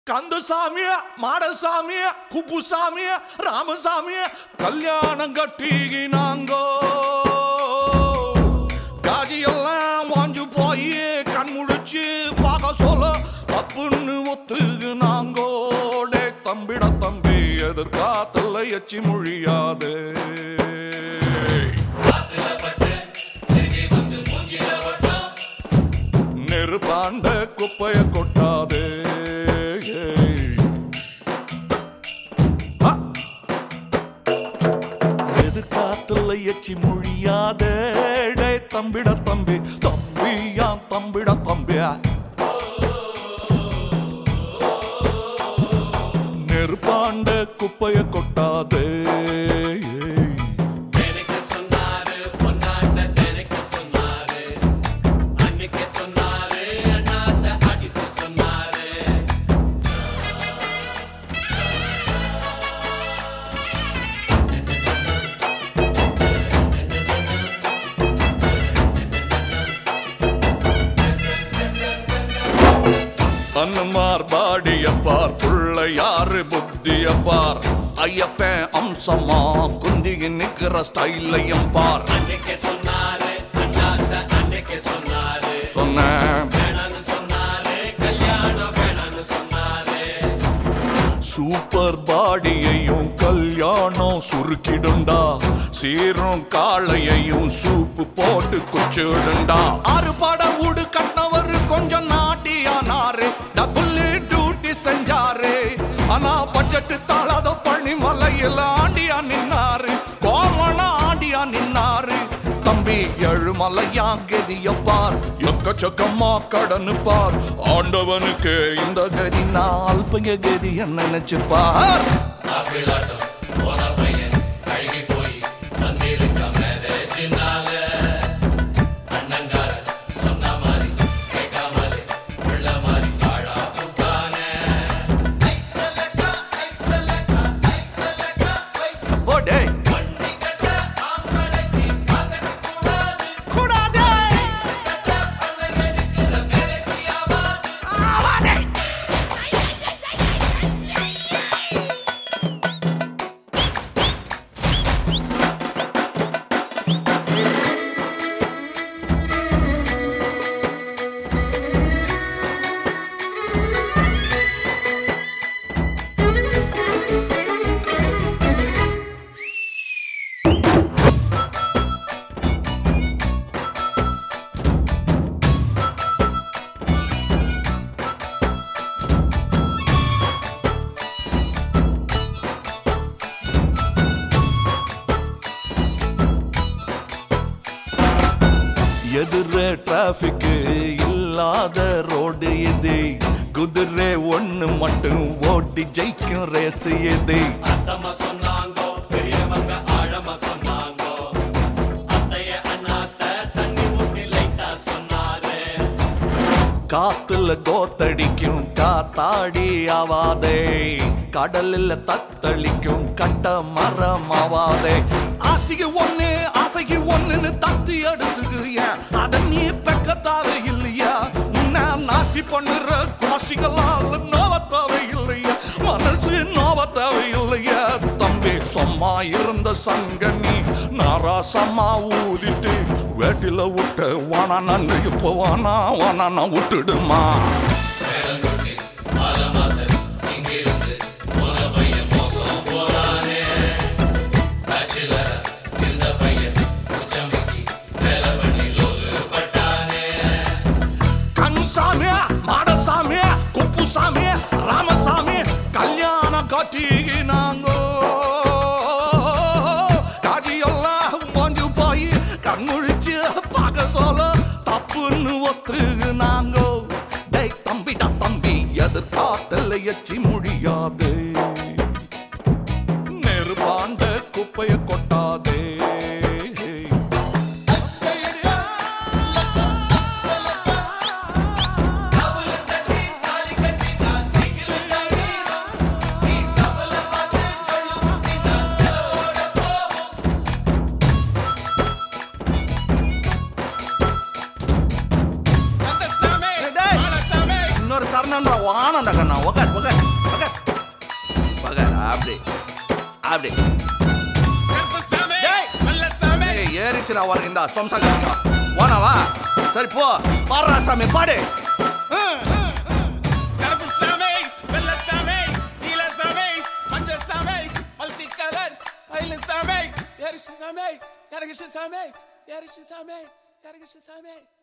கந்தசாமி மாடசாமி குப்புசாமி ராமசாமி கல்யாணம் கட்டினாங்கோ காஜியெல்லாம் வாஞ்சு போய் கண் முழிச்சு பார்க்க சொல்ல தப்புன்னு ஒத்துக்குனாங்கோ டே தம்பிட தம்பி எதிர்காத்தல்ல எச்சி மொழியாதே நெருப்பாண்ட குப்பைய கொட்டாதே ஆ! எதிர்காத்துல எச்சி மொழியாதே டே தம்பிட தம்பி தம்பியா தம்பிட தம்பியா நெருப்பாண்ட குப்பைய கொட்டாதே எனக்கு சொன்னாரு பொன்னாண்ட எனக்கு சொன்னாரு அன்னைக்கு சொன்னாரு அண்ணாத்த அடிச்சு சொன்னாரு அன்னமார் பாடியப்பார் புள்ள யாரு புத்தியப்பார் ஐயப்பன் அம்சமா குந்திகி நிக்கிற ஸ்டைலையும் பார் அன்னைக்கு சொன்னாரு அண்ணாத்த அன்னைக்கு சொன்னாரு சொன்னேன் வேணான்னு சொன்னாரு கல்யாணம் வேணான்னு சொன்னாரு சூப்பர் பாடியையும் கல்யாணம் சுருக்கிடுண்டா சீரும் காளையையும் சூப்பு போட்டு குச்சிடுண்டா ஆறு பட ஊடு கட்டினவர் கொஞ்சம் நாட்டியானாரு டபுள் டியூட்டி செஞ்சாரு ஆனா பட்ஜெட் தாளாத பழனிமலையில் ஆண்டியா நின்னாரு கோமண ஆண்டியா நின்னாரு தம்பி எழுமலையா கதியப்பார் எக்கச்சக்கமா கடனு பார் ஆண்டவனுக்கு இந்த கதி நாள் பைய கதி நினைச்சு பார் ஆப்பிளாட்டம் போன பையன் அழுகி போய் வந்திருக்க மேரேஜினால அண்ணங்கார சொன்ன மாதிரி கேட்காமலே உள்ள மாதிரி பாழா புட்டானே போடே கூடாதே எதிர டிராபிக் இல்லாத ரோடு இது குதிரை ஒண்ணு மட்டும் ஓட்டி ஜெயிக்கும் ரேஸ் இது அத்தம்மா சொன்னாங்கோ பெரியவங்க ஆழமா சொன்னாங்கோ அத்தைய அண்ணாத்த தண்ணி ஊத்தி லைட்டா சொன்னாரு காத்துல கோத்தடிக்கும் காத்தாடி ஆவாதே கடலில் தத்தளிக்கும் கட்ட மரம் ஆவாதே ஆஸ்திக்கு ஒண்ணு ஆசைக்கு ஒண்ணுன்னு தத்தி எடுத்துக்கு ஏன் அத நீ பெக்கத்தாவே இல்லையா உன்னை நாஸ்தி பண்ணுற கோஷ்டிகளால் நோவத்தாவே இல்லையா மனசு நோவத்தாவே இல்லையா தம்பி சும்மா இருந்த சங்க நீ நாராசமா ஊதிட்டு வேட்டில விட்ட வானா நன்னு இப்போ வானா வானா நான் விட்டுடுமா வேலங்குட்டி ஆலமாதர் இங்கிருந்து போன பையன் மோசம் போறானே பேச்சுலர் இருந்த பையன் உச்சமிக்கி வேலை பண்ணி லோலு பட்டானே கன்சாமி மாடசாமி குப்புசாமி ராமசாமி கல்யாணம் காட்டினாங்கோ காஜியெல்லாம் வாஞ்சு போய் கண்முழிச்சு பார்க்க சொல்ல தப்புன்னு ஒத்துனாங்கோ டேய் தம்பிடா தம்பி எதிர்பார்த்தல எச்சி முடியாது நெருப்பாண்ட குப்பைய கொட்டாதே டேய், இன்னொரு சரணன்ற வானண்டா கண்ணா உக்கார் உக்கார் உக்கார் உக்கார் உக்கார் அப்படி அப்படி கருப்புசாமி டேய். வெள்ளசாமி ஏய், ஏறிச்சுடா உனக்கு இந்த சொம்சா கச்சுக்கோ போனவா சரி போ பாடுறா சாமி பாடு கருப்புசாமி வெள்ளசாமி நீலசாமி மஞ்சசாமி மல்டி கலர் மயிலசாமி யாரிஷசாமி யாரிஷசாமி யாரிஷசாமி யாரிஷசாமி